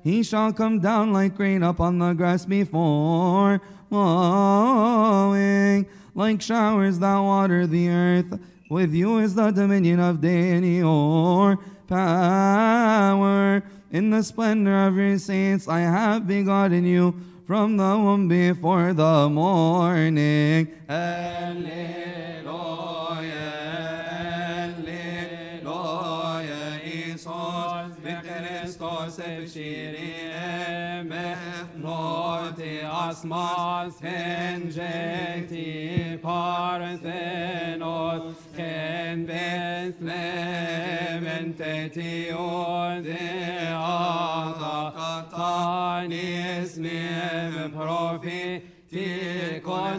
He shall come down like rain upon the grass before mowing, like showers that water the earth. With you is the dominion of day and your power. In the splendor of your saints, I have begotten you from the womb before the morning. Alleluia, Alleluia, Isus, Christos ebshiri emeth noti asmas enjeti parthenos ken Bethlehem enteti ode atanis nem propheticon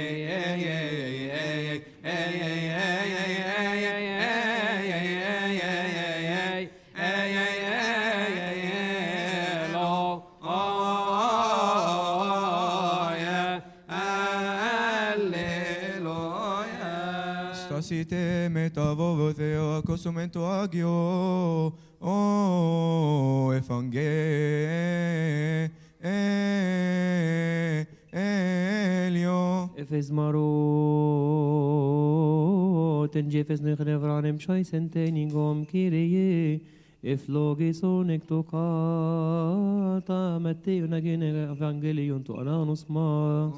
Στάσιτε με τα βόβο Θεό, ακούσουμε το Άγιο, ο Ευαγγέλιο. Efes marot en jefes nechnevranem shaisenteningom kirie if logiso nektokata Matteo nagin evangelion to ananus ma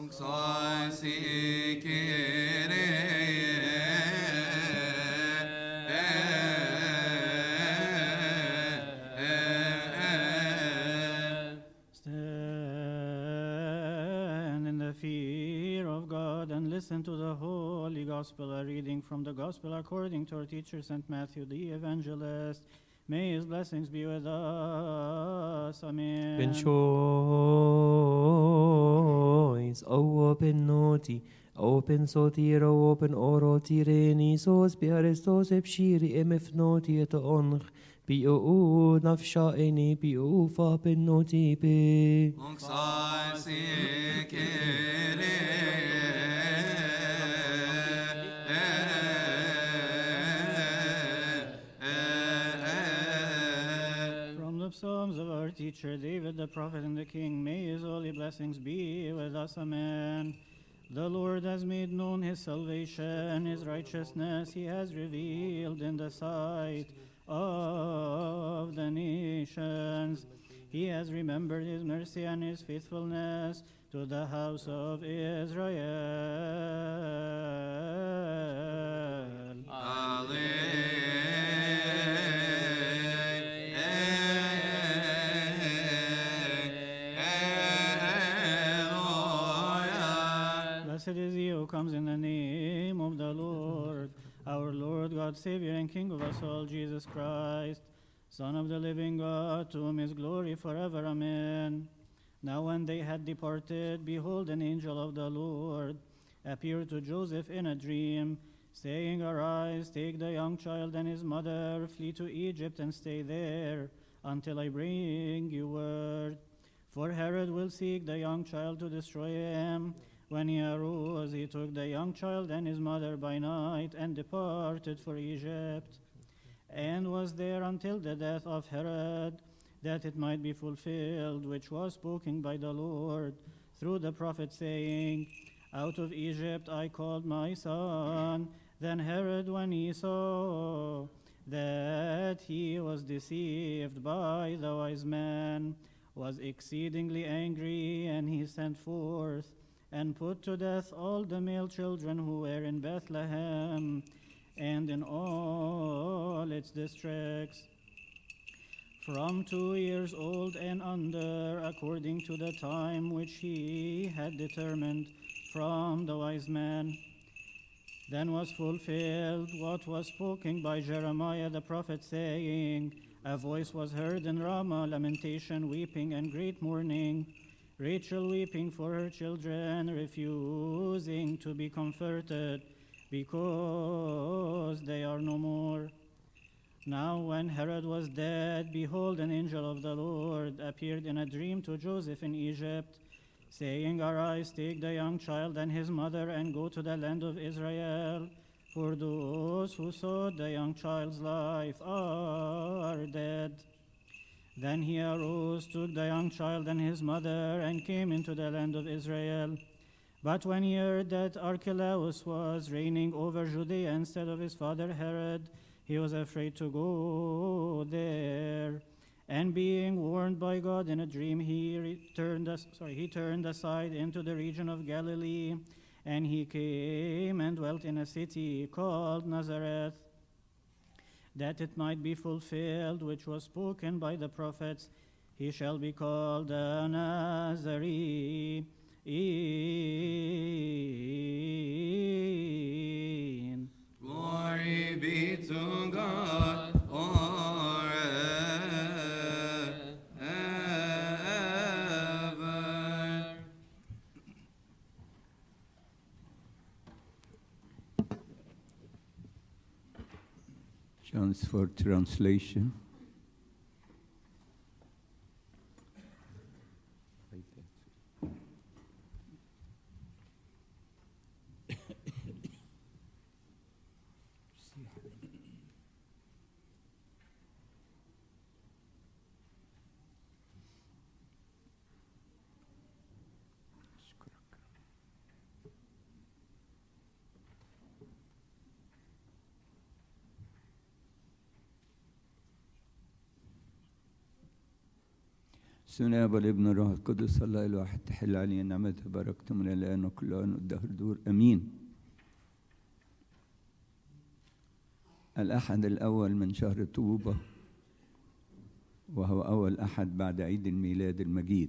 Stand in the fear of God and listen to the Holy Gospel, a reading from the Gospel according to our teacher St. Matthew the Evangelist. May his blessings be with us. Amen. Ben choice open noti open sotiro open oro tireni sos biaristos epshiri emif noti et onch bi o nafsha eni bi o fa ben noti pe From the Psalms of our teacher David, the prophet and the king, may his holy blessings be with us. Amen. The Lord has made known his salvation, his righteousness he has revealed in the sight of the nations. He has remembered his mercy and his faithfulness to the house of Israel. Blessed is he who comes in the name of the Lord, our Lord, God, Savior, and King of us all, Jesus Christ, Son of the living God, to whom is glory forever. Amen. Now, when they had departed, behold, an angel of the Lord appeared to Joseph in a dream, saying, Arise, take the young child and his mother, flee to Egypt, and stay there until I bring you word. For Herod will seek the young child to destroy him. When he arose, he took the young child and his mother by night and departed for Egypt, and was there until the death of Herod, that it might be fulfilled, which was spoken by the Lord through the prophet, saying, Out of Egypt I called my son. Then Herod, when he saw that he was deceived by the wise man, was exceedingly angry, and he sent forth and put to death all the male children who were in Bethlehem and in all its districts, from two years old and under, according to the time which he had determined from the wise man. Then was fulfilled what was spoken by Jeremiah the prophet, saying, A voice was heard in Ramah, lamentation, weeping, and great mourning. Rachel weeping for her children, refusing to be comforted, because they are no more. Now, when Herod was dead, behold, an angel of the Lord appeared in a dream to Joseph in Egypt, saying, Arise, take the young child and his mother, and go to the land of Israel. For those who sought the young child's life are dead. Then he arose, took the young child and his mother, and came into the land of Israel. But when he heard that Archelaus was reigning over Judea instead of his father Herod, he was afraid to go there. And being warned by God in a dream, he returned, as- sorry, he turned aside into the region of Galilee, and he came and dwelt in a city called Nazareth, that it might be fulfilled which was spoken by the prophets, he shall be called a Nazarene. Glory be to God forever. Chance for translation. سنة والابن الروح القدس الله الواحد تحل علينا نعمته بركته من الآن وكل آن والدهر دور أمين الأحد الأول من شهر طوبة وهو أول أحد بعد عيد الميلاد المجيد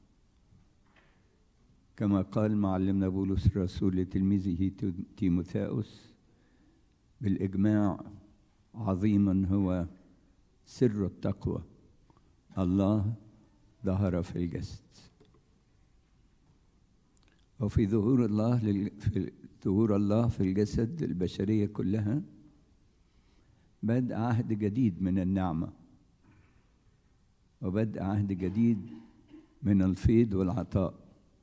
كما قال معلمنا بولس الرسول لتلميذه تيموثاوس بالإجماع عظيما هو سر التقوى الله ظهر في الجسد وفي ظهور الله لل... في ظهور الله في الجسد البشرية كلها بدء عهد جديد من النعمة وبدء عهد جديد من الفيض والعطاء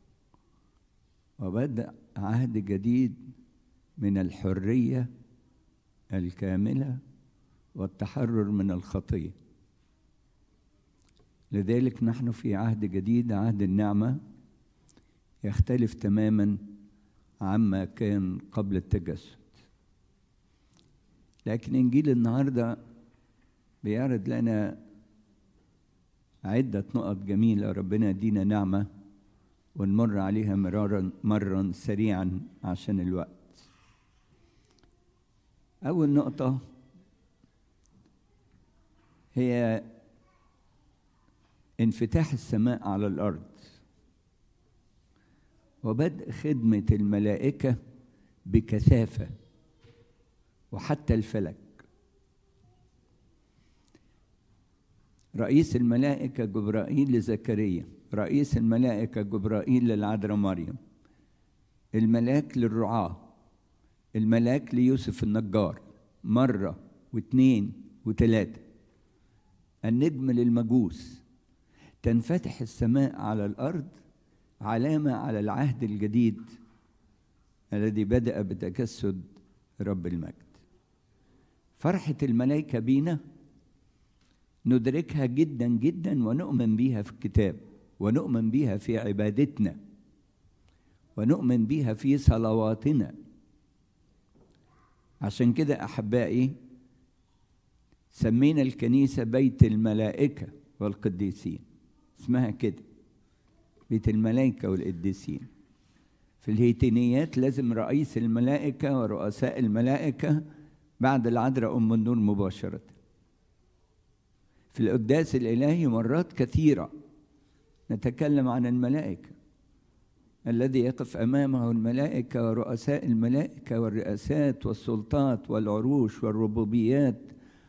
وبدء عهد جديد من الحرية الكاملة والتحرر من الخطيه لذلك نحن في عهد جديد عهد النعمة يختلف تماما عما كان قبل التجسد لكن إنجيل النهاردة بيعرض لنا عدة نقط جميلة ربنا يدينا نعمة ونمر عليها مرارا مرا سريعا عشان الوقت أول نقطة هي انفتاح السماء على الارض وبدء خدمه الملائكه بكثافه وحتى الفلك رئيس الملائكه جبرائيل لزكريا رئيس الملائكه جبرائيل للعذراء مريم الملاك للرعاه الملاك ليوسف النجار مره واثنين وثلاثه النجم للمجوس تنفتح السماء على الارض علامه على العهد الجديد الذي بدا بتجسد رب المجد فرحه الملائكه بينا ندركها جدا جدا ونؤمن بها في الكتاب ونؤمن بها في عبادتنا ونؤمن بها في صلواتنا عشان كده احبائي سمينا الكنيسه بيت الملائكه والقديسين اسمها كده بيت الملائكة والقديسين في الهيتينيات لازم رئيس الملائكة ورؤساء الملائكة بعد العذراء أم النور مباشرة في القداس الإلهي مرات كثيرة نتكلم عن الملائكة الذي يقف أمامه الملائكة ورؤساء الملائكة والرئاسات والسلطات والعروش والربوبيات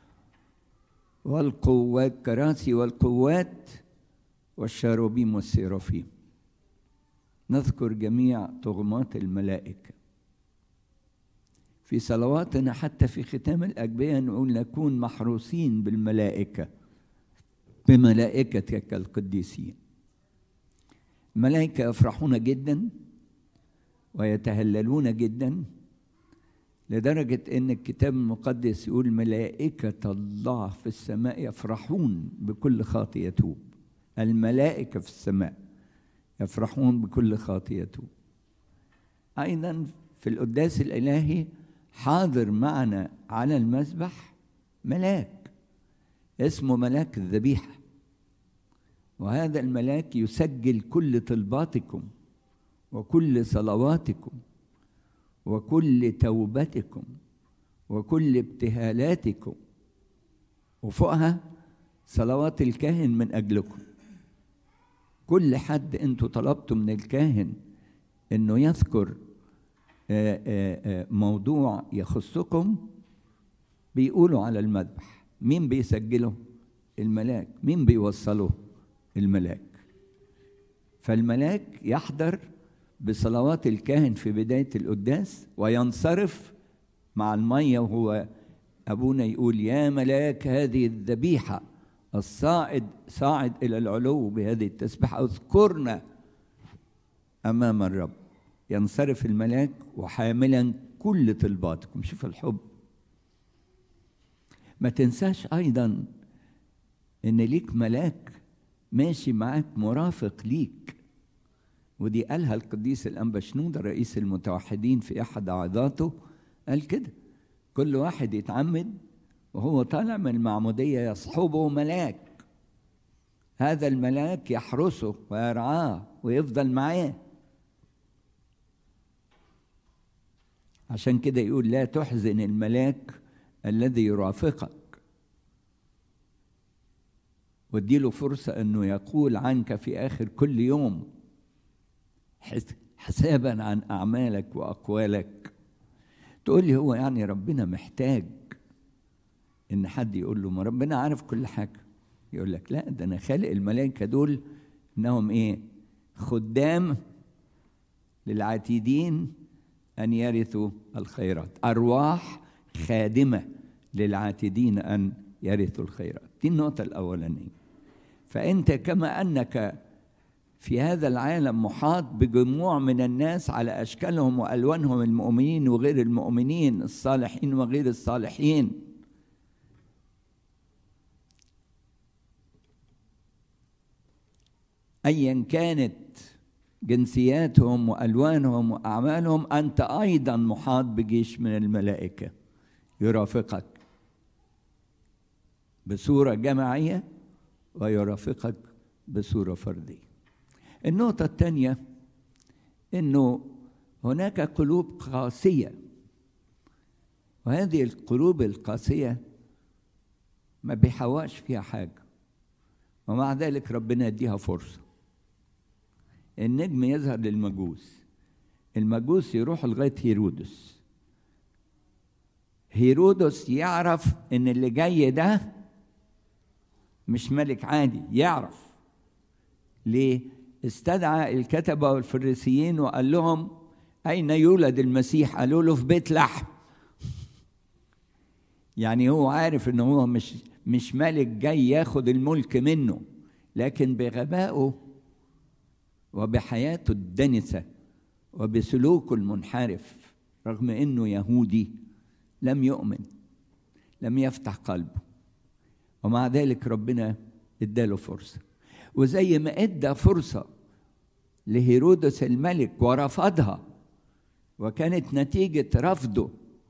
والقوات كراسي والقوات والشاروبيم والسيرافيم نذكر جميع طغمات الملائكة في صلواتنا حتى في ختام الأجبية نقول نكون محروسين بالملائكة بملائكتك القديسين الملائكة يفرحون جدا ويتهللون جدا لدرجة إن الكتاب المقدس يقول ملائكة الله في السماء يفرحون بكل خاطئ يتوب الملائكة في السماء يفرحون بكل خاطئ يتوب أيضا في القداس الإلهي حاضر معنا على المذبح ملاك اسمه ملاك الذبيحة وهذا الملاك يسجل كل طلباتكم وكل صلواتكم وكل توبتكم وكل ابتهالاتكم وفوقها صلوات الكاهن من أجلكم كل حد انتوا طلبتوا من الكاهن انه يذكر آه، آه، آه، موضوع يخصكم بيقولوا على المذبح مين بيسجله الملاك مين بيوصله الملاك فالملاك يحضر بصلوات الكاهن في بداية القداس وينصرف مع المية وهو أبونا يقول يا ملاك هذه الذبيحة الصاعد صاعد إلى العلو بهذه التسبيحة اذكرنا أمام الرب ينصرف الملاك وحاملا كل طلباتكم شوف الحب ما تنساش أيضا إن ليك ملاك ماشي معاك مرافق ليك ودي قالها القديس الأنبا شنودة رئيس المتوحدين في أحد عظاته قال كده كل واحد يتعمد وهو طالع من المعمودية يصحبه ملاك هذا الملاك يحرسه ويرعاه ويفضل معاه عشان كده يقول لا تحزن الملاك الذي يرافقك واديله فرصة انه يقول عنك في اخر كل يوم حسابا عن اعمالك واقوالك تقول لي هو يعني ربنا محتاج ان حد يقول له ما ربنا عارف كل حاجه يقول لك لا ده انا خالق الملائكه دول انهم ايه خدام للعاتدين ان يرثوا الخيرات ارواح خادمه للعاتدين ان يرثوا الخيرات دي النقطه الاولانيه فانت كما انك في هذا العالم محاط بجموع من الناس على اشكالهم والوانهم المؤمنين وغير المؤمنين الصالحين وغير الصالحين ايا كانت جنسياتهم والوانهم واعمالهم انت ايضا محاط بجيش من الملائكه يرافقك بصوره جماعيه ويرافقك بصوره فرديه النقطه الثانيه انه هناك قلوب قاسيه وهذه القلوب القاسيه ما بيحواش فيها حاجه ومع ذلك ربنا يديها فرصه النجم يظهر للمجوس المجوس يروح لغايه هيرودس هيرودس يعرف ان اللي جاي ده مش ملك عادي يعرف ليه استدعى الكتبه والفريسيين وقال لهم اين يولد المسيح قالوا له في بيت لحم يعني هو عارف ان هو مش مش ملك جاي ياخد الملك منه لكن بغبائه وبحياته الدنسة وبسلوكه المنحرف رغم انه يهودي لم يؤمن لم يفتح قلبه ومع ذلك ربنا اداله فرصة وزي ما ادى فرصة لهيرودس الملك ورفضها وكانت نتيجة رفضه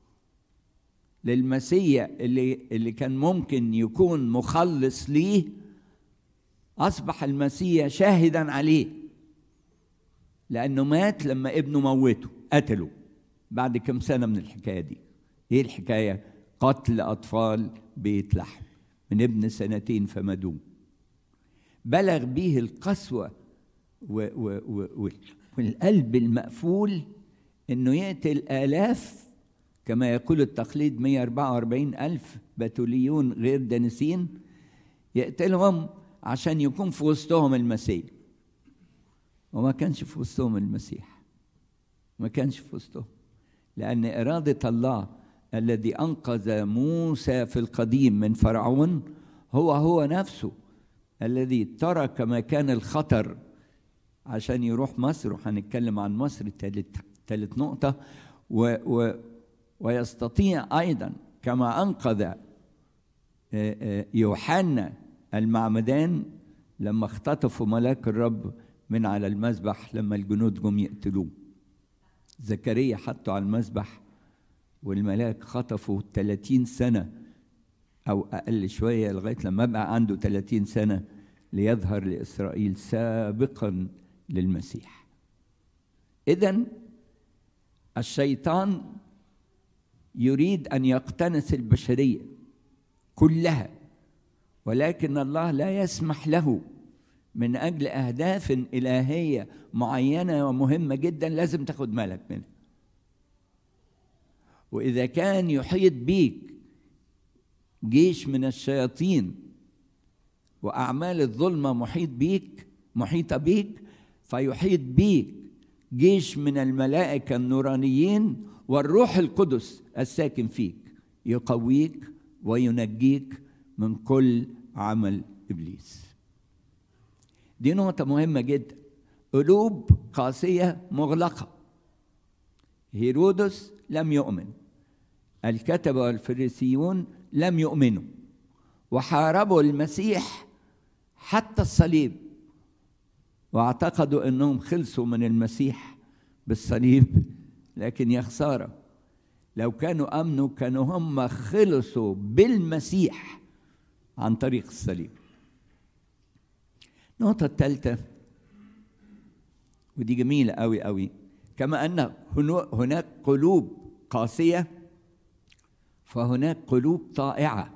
للمسيا اللي اللي كان ممكن يكون مخلص ليه أصبح المسيا شاهدا عليه لأنه مات لما ابنه موته قتله بعد كم سنة من الحكاية دي إيه الحكاية قتل أطفال بيت لحم من ابن سنتين فما دون بلغ به القسوة و و و والقلب المقفول إنه يقتل آلاف كما يقول التقليد 144 ألف بتوليون غير دانسين يقتلهم عشان يكون في وسطهم المسيح وما كانش في وسطهم المسيح ما كانش في وسطهم لأن إرادة الله الذي أنقذ موسى في القديم من فرعون هو هو نفسه الذي ترك مكان الخطر عشان يروح مصر وهنتكلم عن مصر تالت تالت نقطة و و ويستطيع ايضا كما انقذ آه، آه، يوحنا المعمدان لما اختطفوا ملاك الرب من على المذبح لما الجنود جم يقتلوه زكريا حطه على المذبح والملاك خطفوا 30 سنة أو أقل شوية لغاية لما بقى عنده 30 سنة ليظهر لإسرائيل سابقا للمسيح إذا الشيطان يريد أن يقتنس البشرية كلها ولكن الله لا يسمح له من أجل أهداف إلهية معينة ومهمة جدا لازم تاخد بالك منها وإذا كان يحيط بيك جيش من الشياطين وأعمال الظلمة محيط بيك محيطة بيك فيحيط بيك جيش من الملائكة النورانيين والروح القدس الساكن فيك يقويك وينجيك من كل عمل إبليس دي نقطة مهمة جدا قلوب قاسية مغلقة هيرودس لم يؤمن الكتبة والفريسيون لم يؤمنوا وحاربوا المسيح حتى الصليب واعتقدوا انهم خلصوا من المسيح بالصليب لكن يا خساره لو كانوا امنوا كانوا هم خلصوا بالمسيح عن طريق الصليب النقطة الثالثة ودي جميلة أوي أوي كما أن هناك قلوب قاسية فهناك قلوب طائعة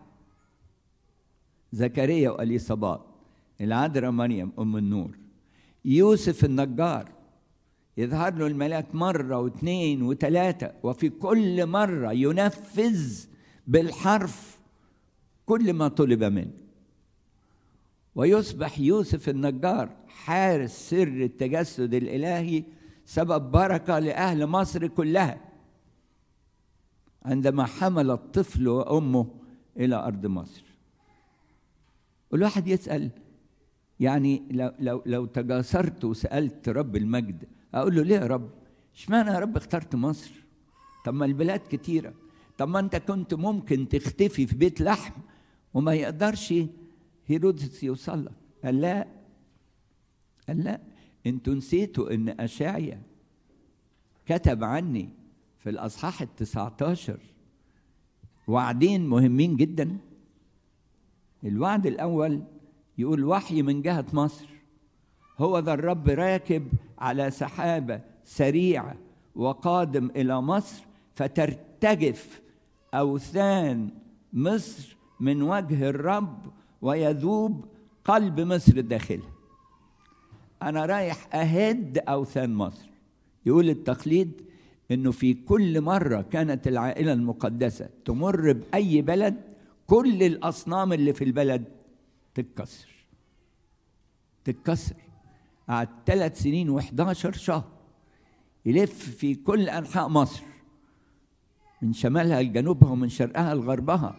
زكريا وأليصابات العذراء مريم أم النور يوسف النجار يظهر له الملاك مرة واثنين وثلاثة وفي كل مرة ينفذ بالحرف كل ما طلب منه ويصبح يوسف النجار حارس سر التجسد الإلهي سبب بركة لأهل مصر كلها عندما حمل الطفل وأمه إلى أرض مصر والواحد يسأل يعني لو لو لو تجاسرت وسألت رب المجد أقول له ليه يا رب؟ اشمعنى يا رب اخترت مصر؟ طب ما البلاد كتيرة طب ما أنت كنت ممكن تختفي في بيت لحم وما يقدرش هيرودس يوصل لك قال لا قال لا انتوا نسيتوا ان اشعيا كتب عني في الاصحاح التسعة عشر وعدين مهمين جدا الوعد الاول يقول وحي من جهة مصر هو ذا الرب راكب على سحابة سريعة وقادم إلى مصر فترتجف أوثان مصر من وجه الرب ويذوب قلب مصر داخلها أنا رايح أهد أوثان مصر يقول التقليد إنه في كل مرة كانت العائلة المقدسة تمر بأي بلد كل الأصنام اللي في البلد تتكسر تتكسر قعد ثلاث سنين و11 شهر يلف في كل أنحاء مصر من شمالها لجنوبها ومن شرقها لغربها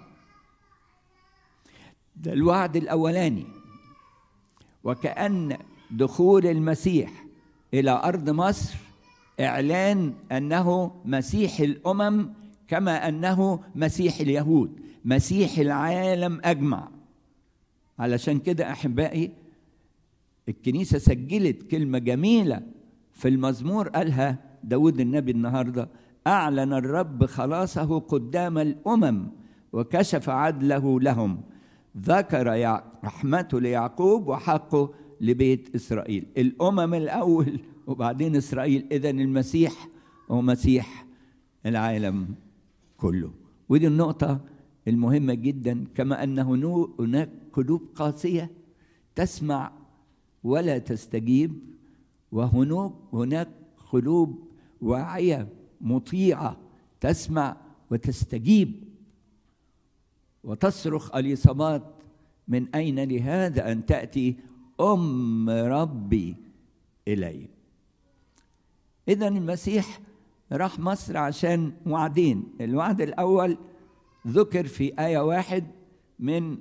ده الوعد الأولاني وكأن دخول المسيح إلى أرض مصر إعلان أنه مسيح الأمم كما أنه مسيح اليهود مسيح العالم أجمع علشان كده أحبائي الكنيسة سجلت كلمة جميلة في المزمور قالها داود النبي النهاردة أعلن الرب خلاصه قدام الأمم وكشف عدله لهم ذكر رحمته ليعقوب وحقه لبيت إسرائيل الأمم الأول وبعدين إسرائيل إذا المسيح هو مسيح العالم كله ودي النقطة المهمة جدا كما أن هناك قلوب قاسية تسمع ولا تستجيب وهناك هناك قلوب واعية مطيعة تسمع وتستجيب وتصرخ اليصابات من أين لهذا أن تأتي أم ربي إلي إذا المسيح راح مصر عشان وعدين الوعد الأول ذكر في آية واحد من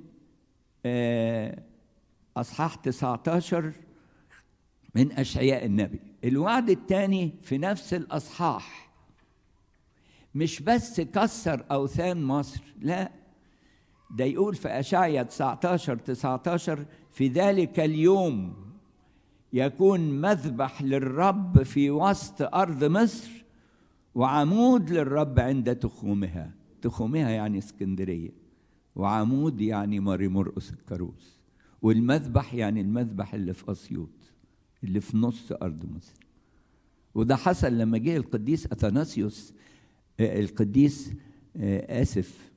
أصحاح 19 من أشعياء النبي الوعد الثاني في نفس الأصحاح مش بس كسر أوثان مصر لا ده يقول في أشعيا 19 19 في ذلك اليوم يكون مذبح للرب في وسط أرض مصر وعمود للرب عند تخومها تخومها يعني اسكندرية وعمود يعني ماري مرقس الكروس والمذبح يعني المذبح اللي في أسيوط اللي في نص أرض مصر وده حصل لما جه القديس أثناسيوس آه، القديس آه، آسف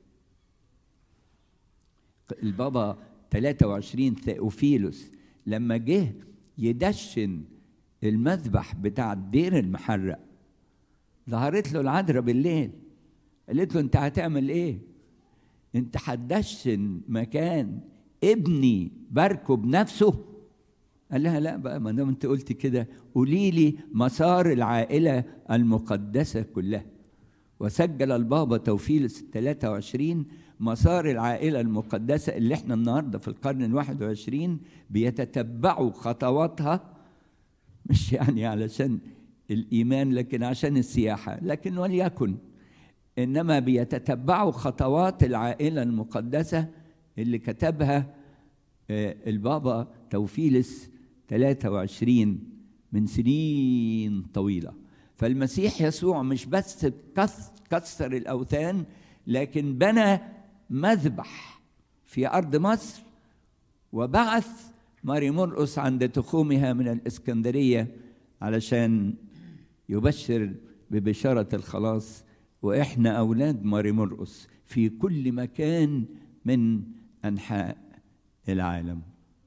البابا 23 ثيوفيلوس لما جه يدشن المذبح بتاع الدير المحرق ظهرت له العذراء بالليل قالت له انت هتعمل ايه انت هتدشن مكان ابني باركه بنفسه قال لها لا بقى ما دام انت قلت كده قولي لي مسار العائله المقدسه كلها وسجل البابا توفيلس 23 مسار العائلة المقدسة اللي احنا النهاردة في القرن الواحد وعشرين بيتتبعوا خطواتها مش يعني علشان الإيمان لكن عشان السياحة لكن وليكن إنما بيتتبعوا خطوات العائلة المقدسة اللي كتبها آه، البابا توفيلس 23 من سنين طويلة فالمسيح يسوع مش بس كس- كسر الأوثان لكن بنى مذبح في أرض مصر وبعث ماري مرقس عند تخومها من الإسكندرية علشان يبشر ببشارة الخلاص وإحنا أولاد ماري مرقس في كل مكان من أنحاء العالم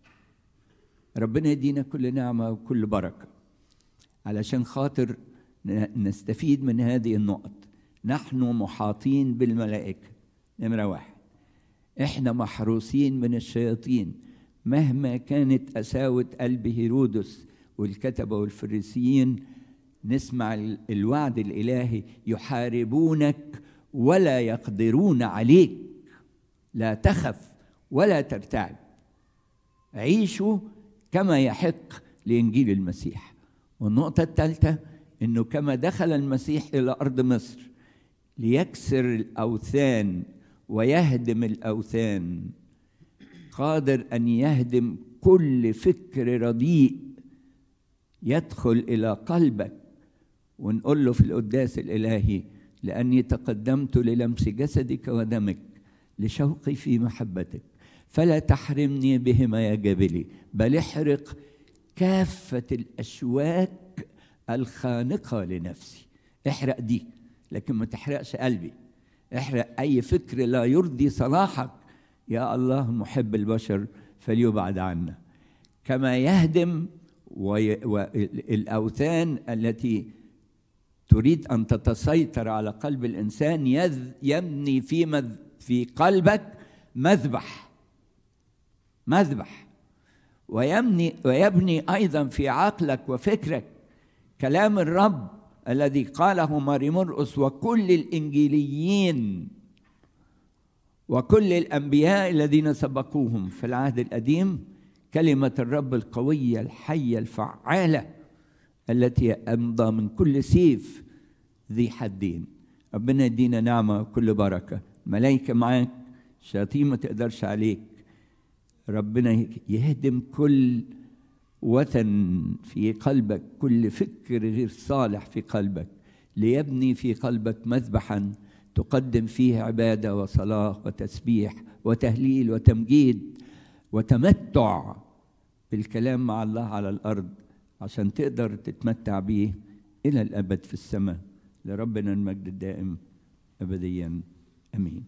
ربنا يدينا كل نعمة وكل بركة علشان خاطر ن- نستفيد من هذه النقط نحن محاطين بالملائكة نمرة واحد احنا محروسين من الشياطين مهما كانت قساوة قلب هيرودس والكتبة والفريسيين نسمع ال- الوعد الإلهي يحاربونك ولا يقدرون عليك لا تخف ولا ترتعب عيشوا كما يحق لإنجيل المسيح والنقطة الثالثة إنه كما دخل المسيح إلى أرض مصر ليكسر الأوثان ويهدم الأوثان قادر أن يهدم كل فكر رديء يدخل إلى قلبك ونقول له في القداس الإلهي لأني تقدمت للمس جسدك ودمك لشوقي في محبتك فلا تحرمني بهما يا جبلي بل احرق كافة الأشواك الخانقة لنفسي احرق دي لكن ما تحرقش قلبي احرق أي فكر لا يرضي صلاحك يا الله محب البشر فليبعد عنا كما يهدم وي... والأوثان التي تريد أن تتسيطر على قلب الإنسان يذ... يبني في مذ... في قلبك مذبح مذبح ويبني ويبني أيضا في عقلك وفكرك كلام الرب الذي قاله ماري مرقس وكل الإنجيليين وكل الأنبياء الذين سبقوهم في العهد القديم كلمة الرب القوية الحية الفعالة التي أمضى من كل سيف ذي حدين ربنا يدينا نعمة وكل بركة ملائكة معاك شياطين ما تقدرش عليك ربنا يهدم كل وثن في قلبك كل فكر غير صالح في قلبك ليبني في قلبك مذبحا تقدم فيه عباده وصلاه وتسبيح وتهليل وتمجيد وتمتع بالكلام مع الله على الارض عشان تقدر تتمتع به الى الابد في السماء لربنا المجد الدائم ابديا امين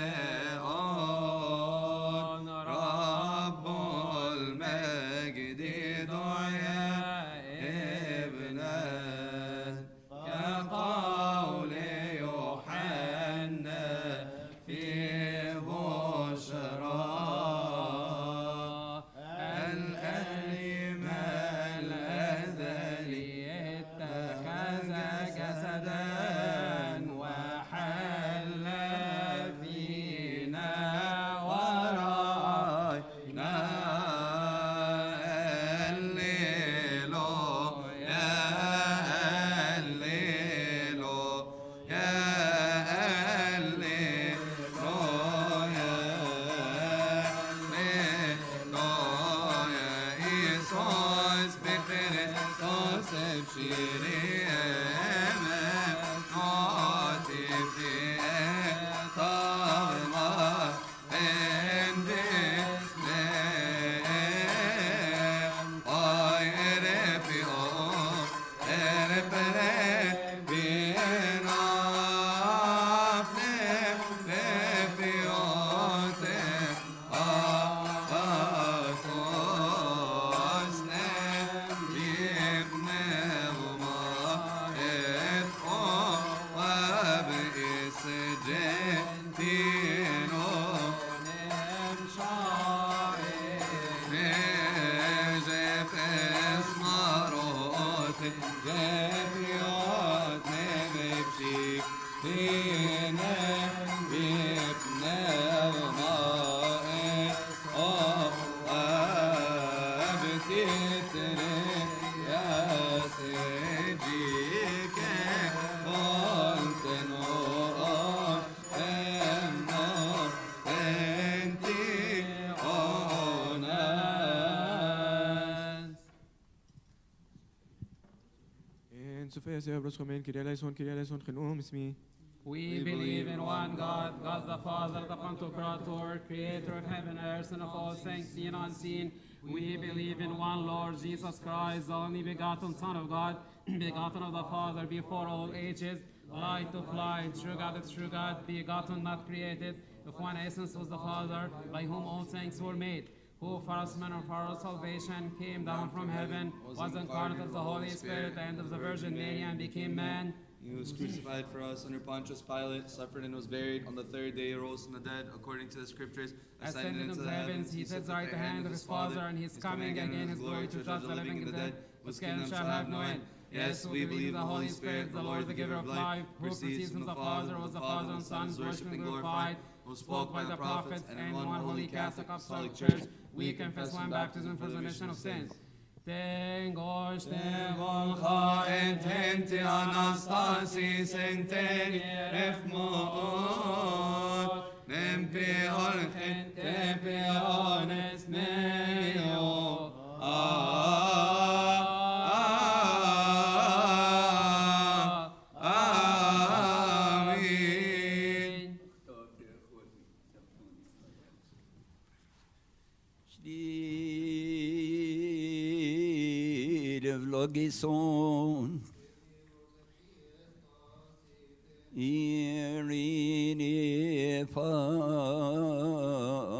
رب المجد En Sofia Sebros Chomen, Kyrie eleison, Kyrie eleison, Chenum, Ismi. We believe in one God, God the Father, the Pantocrator, creator of heaven and earth and of all things seen and unseen. We believe in one Lord Jesus Christ, the only begotten Son of God, begotten of the Father before all ages, light of light, true God of true God, begotten, not created, of one essence was the Father, by whom all things were made. Who for us men and for our salvation came down from heaven, was incarnate of the Holy Spirit and of the Virgin Mary, and became man. He was crucified for us under Pontius Pilate, suffered and was buried. On the third day, he rose from the dead, according to the scriptures. ascended into the heavens, he sits right at the hand of his Father, and he is coming again in his glory to judge the living and the dead, whose kingdom shall have no end. Yes, we believe in the Holy Spirit, the Lord, the giver of life, who proceeds from the Father, was the Father and Son, worshipped and glorified, who spoke by the prophets, and in one holy Catholic Apostolic Church, we confess one baptism for the remission of sins. Tengosh Volcha intenti Anastasis inteni refmoot Nempi olchin tepi ones neo Amen. Stil vlogison Irini fa